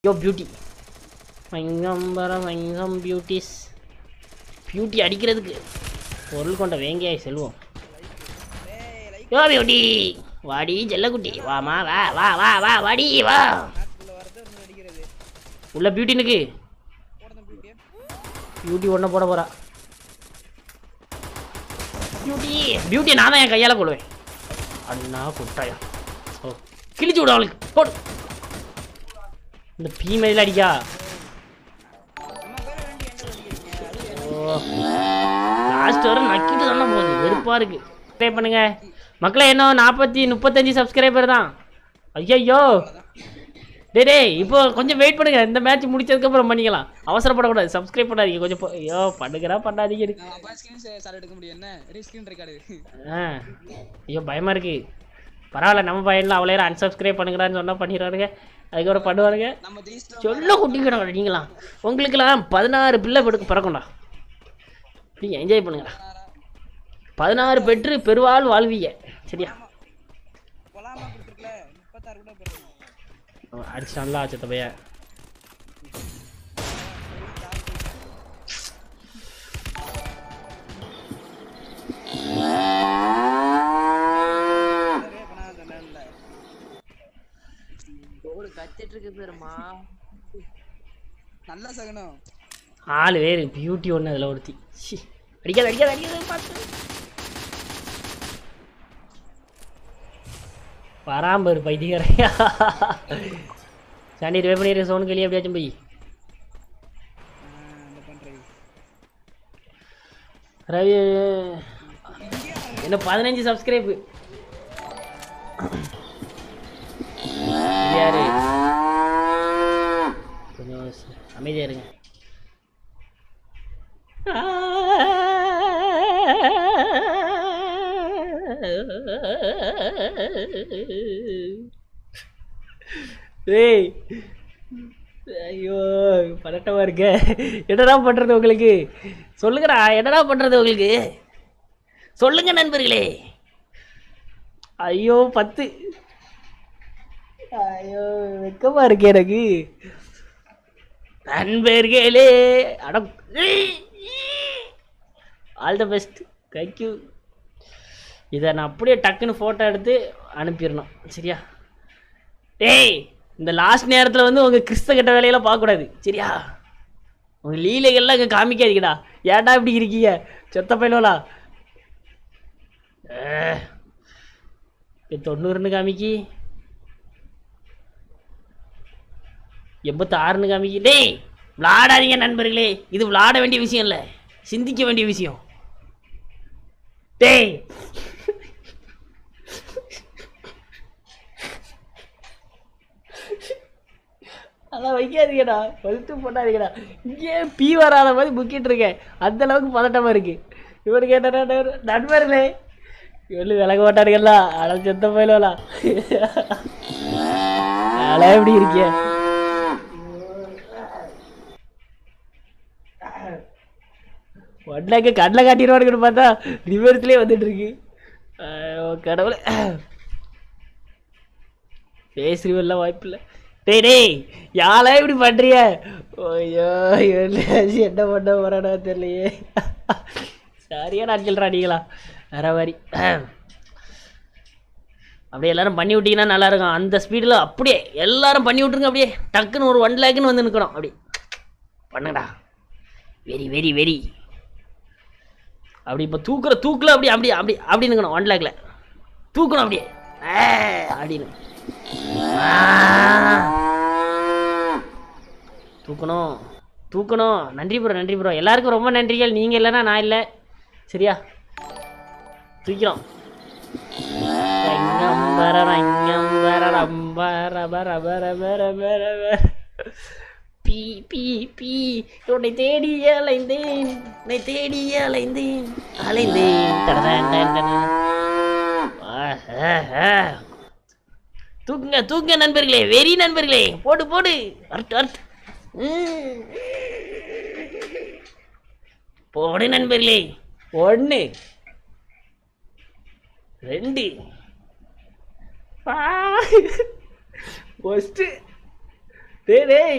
யோ beauty மங்கம்பர மங்கம் beauties beauty அடிக்கிறதுக்கு பொருள் கொண்ட வேங்கையாய் செல்வோம் யோ பியூட்டி வாடி செல்லக்குட்டி வாமா வா வா வா வா வாடி வா உள்ள பியூட்டினுக்கு பியூட்டி ஒன்றை போட போறா பியூட்டி பியூட்டி நான் தான் என் கையால் கொள்வேன் அண்ணா குட்டாயா ஓ கிழிச்சு விடு அவளுக்கு போடு இந்த பீமையில் அடிக்கா ஓ லாஸ்ட் வரை நக்கிட்டு தானே போகுது வெறுப்பாக இருக்கு சப்ஸ்கிரைப் பண்ணுங்க மக்களே என்ன நாற்பத்தி முப்பத்தஞ்சு சப்ஸ்கிரைபர் தான் ஐயோ டேய் டேய் இப்போ கொஞ்சம் வெயிட் பண்ணுங்க இந்த மேட்ச் முடிச்சதுக்கப்புறம் பண்ணிக்கலாம் அவசரப்படக்கூடாது சப்ஸ்கிரைப் பண்ணாதீங்க கொஞ்சம் போ- ஐயோ பண்ணுகிறா பண்ணாதீங்க நான் அப்பா ஸ்கிரீன் ஷாட் எடுக்க முடியும் என்ன ரீஸ்கிரீன் ரெக்கார்டு ஆ ஐயோ பயமா இருக்கு பரவாயில்ல நம்ம பையன்லாம் அவ்வளோ நேரம் அன்சப்ஸ்கிரைப் பண்ணுங்கடான்னு சொன்னால் பண்ணிடுறாருங்க அதுக்கப்புறம் பண்ணுவாருங்க நம்ம ஜெயிச்சிட்டோம் சொல்ல குட்டிக்கணும் நீங்களாம் உங்களுக்கெல்லாம் பதினாறு பிள்ளை பிறக்க பிறக்கும்டா நீங்கள் என்ஜாய் பண்ணுங்க பதினாறு பெற்று பெருவாள் வாழ்வீங்க சரியா பொலாமா கொடுத்துருக்கல முப்பத்தாறு கூட போடுறோம் அடிச்சு நல்லா ஆச்சு பையன் கோடு கத்திட்டு இருக்கு பெருமா நல்ல சகனம் ஆள் வேறு பியூட்டி ஒன்று அதில் ஒருத்தி சி அடிக்காத அடிக்காத அடிக்காத பார்த்து வராம்பரு பைத்தியக்காரையா சாண்டி ரிவே பண்ணிடுற சோனு வெளியே எப்படியாச்சும் போய் அந்த பண்றது ரவி என்ன பதினஞ்சு சப்ஸ்கிரைப் யாரு கொஞ்சம் ச- அமைதியா இருங்க ஏய் ஐயோ பதட்டமா இருக்க என்னடா பண்றது உங்களுக்கு சொல்லுங்கடா என்னடா பண்றது உங்களுக்கு சொல்லுங்க நண்பர்களே ஐயோ பத்து ஐயோ வெக்கமா இருக்கு எனக்கு நண்பர்களே அட ஆல் த பெஸ்ட் தேங்க்யூ இதை நான் அப்படியே டக்குன்னு ஃபோட்டோ எடுத்து அனுப்பிடணும் சரியா டேய் இந்த லாஸ்ட் நேரத்தில் வந்து உங்கள் கிறிஸ்த கெட்ட வேலையெல்லாம் பார்க்கக்கூடாது சரியா உங்கள் லீலைகள்லாம் இங்கே காமிக்காதீங்கடா ஏன்டா இப்படி இருக்கீங்க செத்த பயிலோலா தொண்ணூறுன்னு காமிக்கி எண்பத்தாறுன்னு காமிக்கி டேய் விளாடாதீங்க நண்பர்களே இது விளாட வேண்டிய விஷயம் இல்லை சிந்திக்க வேண்டிய விஷயம் டேய் அதெல்லாம் வைக்காதீங்கடா பழுத்து போட்டாதீங்கடா இங்கே பீ வராத மாதிரி முக்கிட்டு இருக்கேன் அந்த அளவுக்கு பதட்டமா இருக்கு இவனுக்கு என்ன நண்பர்களே இவனு விலக மாட்டாருங்கல்ல அட செத்த போயிடலாம் அட எப்படி இருக்கிய ஒன்னாக்க கண்ணில் காட்டிடுவானுங்கன்னு பார்த்தா ரிவர்ஸ்லேயே வந்துட்டு இருக்கு ஐயோ, கடவுளே ஃபேஸ் ரிவர்லாம் வாய்ப்பு இல்லை டேய் டேய் யாரா இப்படி பண்றிய ஐயோ இவன் என்ன பண்ண போறானா தெரியலையே சரியா நான் சொல்கிறா நீங்களா வேற மாதிரி அப்படியே எல்லாரும் பண்ணி விட்டீங்கன்னா நல்லா இருக்கும் அந்த ஸ்பீடில் அப்படியே எல்லாரும் பண்ணி விட்ருங்க அப்படியே டக்குன்னு ஒரு ஒன் லேக்குன்னு வந்து நிற்கணும் அப்படி பண்ணுங்கடா வெரி வெரி வெரி அப்படி இப்போ தூக்குற தூக்கில் அப்படி அப்படி அப்படி அப்படி நிற்கணும் ஒன் லேக்கில் தூக்கணும் அப்படியே ஆ, அப்படின்னு ஆ. தூக்கணும் தூக்கணும் நன்றி ப்ரோ நன்றி ப்ரோ எல்லாருக்கும் ரொம்ப நன்றிகள் நீங்கள் இல்லைன்னா நான் இல்லை சரியா தூக்கிறோம் ரங்கம்பர ரங்கம்பர ரம்பர பர பர பர பர பர. பீ பீ பீ உன்னை தேடி அலைந்தேன் உன்னை தேடி அலைந்தேன் அலைந்தேன் தடதன் தடன் தடன். ஆ, ஆ, ஆ. தூக்குங்க தூக்குங்க நண்பர்களே வெறி நண்பர்களே போடு போடு வரட்டு வரட்டு ம். போடு நண்பர்களே ஒன்று ரெண்டு ஒஸ்ட்டு டேய் டேய்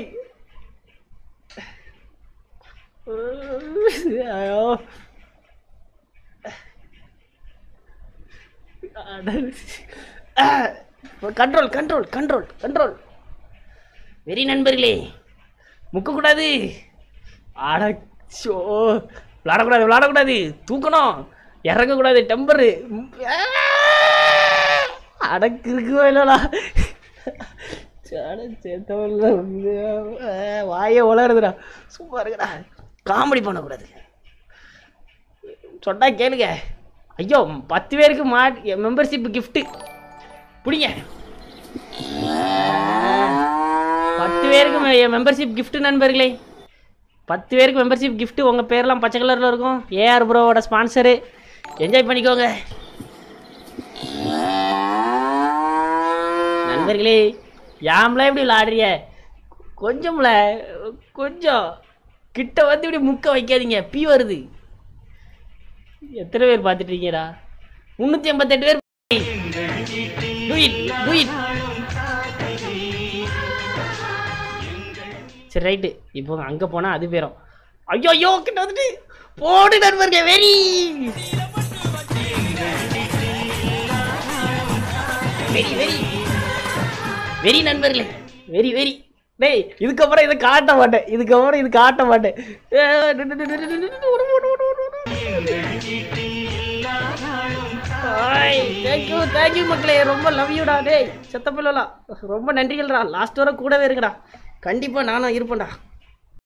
ஐயோ control control control control very நண்பர்களே முக்கக்கூடாது அடச்சோ விளாடக்கூடாது விளாடக்கூடாது தூக்கணும் இறங்கக்கூடாது டெம்பரு அடக்கு இருக்குவோ இல்லடா சேர்த்தவன்ல வந்து வாயே உளருதுடா சூப்பர் இருக்குடா காமெடி பண்ணக்கூடாது சொன்னா கேளுங்க ஐயோ பத்து பேருக்கு மா மெம்பர்ஷிப் கிஃப்ட்டு பிடிங்க பத்து பேருக்கு மெம்பர்ஷிப் gift நண்பர்களே பத்து பேருக்கு மெம்பர்ஷிப் gift உங்கள் பேர்லாம் பச்சை கலரில் இருக்கும் ஏஆர் ப்ரோவோட ஸ்பான்சரு என்ஜாய் பண்ணிக்கோங்க நண்பர்களே யாம்லாம் இப்படி விளாடுறிய கொஞ்சம்ல கொஞ்சம் கிட்ட வந்து இப்படி முக்க வைக்காதீங்க பீ வருது எத்தனை பேர் பார்த்துட்டு இருக்கீங்கடா முந்நூற்றி எண்பத்தெட்டு பேர் Do it, do it. சரி ரைட்டு இப்போ அங்கே போனால் அது பேரும் ஐயோ ஐயோ கிட்ட வந்துட்டு போடு நண்பர்கள் வெரி வெரி வெரி வெரி நண்பர்களே வெரி வெரி டேய் இதுக்கப்புறம் இதை காட்ட மாட்டேன் இதுக்கப்புறம் இது காட்ட மாட்டேன் ஏ, டு, டு, டு, டு, டு, டு, டு, டு, ஓடு, ஓடு, ஓடு, ஓடு, ஓடு. ஹாய் தேங்க்யூ தேங்க்யூ மக்களே ரொம்ப லவ் யூடா டேய் செத்த பிள்ளலா ரொம்ப நன்றிகள்டா லாஸ்ட் வரை கூடவே இருக்குடா கண்டிப்பாக நானும் இருப்பேன்டா